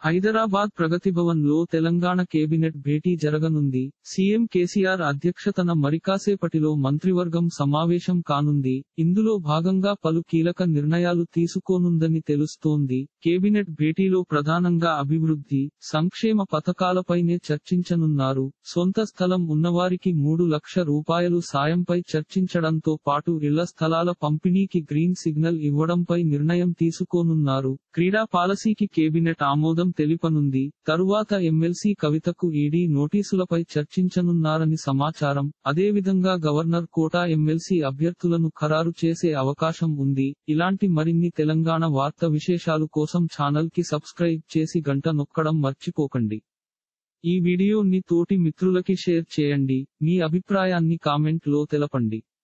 హైదరాబాద్ ప్రగతి భవన్ లో తెలంగాణ కేబినెట్ భేటీ జరగనుంది సీఎం కేసీఆర్ అధ్యక్షతన మరికాసేపటిలో మంత్రివర్గం సమావేశం కానుంది ఇందులో భాగంగా పలు కీలక నిర్ణయాలు తీసుకోనుందని తెలుస్తోంది కేబినెట్ భేటీలో ప్రధానంగా అభివృద్ధి సంక్షేమ పథకాలపైనే చర్చించనున్నారు సొంత స్థలం ఉన్నవారికి మూడు లక్ష రూపాయలు సాయంపై చర్చించడంతో పాటు ఇళ్ల స్థలాల పంపిణీకి గ్రీన్ సిగ్నల్ ఇవ్వడంపై నిర్ణయం తీసుకోనున్నారు క్రీడా పాలసీకి కేబినెట్ ఆమోదం తెలిపనుంది తరువాత ఎమ్మెల్సీ కవితకు ఈడీ నోటీసులపై చర్చించనున్నారని సమాచారం అదేవిధంగా గవర్నర్ కోటా ఎమ్మెల్సీ అభ్యర్థులను ఖరారు చేసే అవకాశం ఉంది ఇలాంటి మరిన్ని తెలంగాణ వార్త విశేషాలు కోసం ఛానల్ కి సబ్స్క్రైబ్ చేసి గంట నొక్కడం మర్చిపోకండి ఈ వీడియోని తోటి మిత్రులకి షేర్ చేయండి మీ అభిప్రాయాన్ని కామెంట్ లో తెలపండి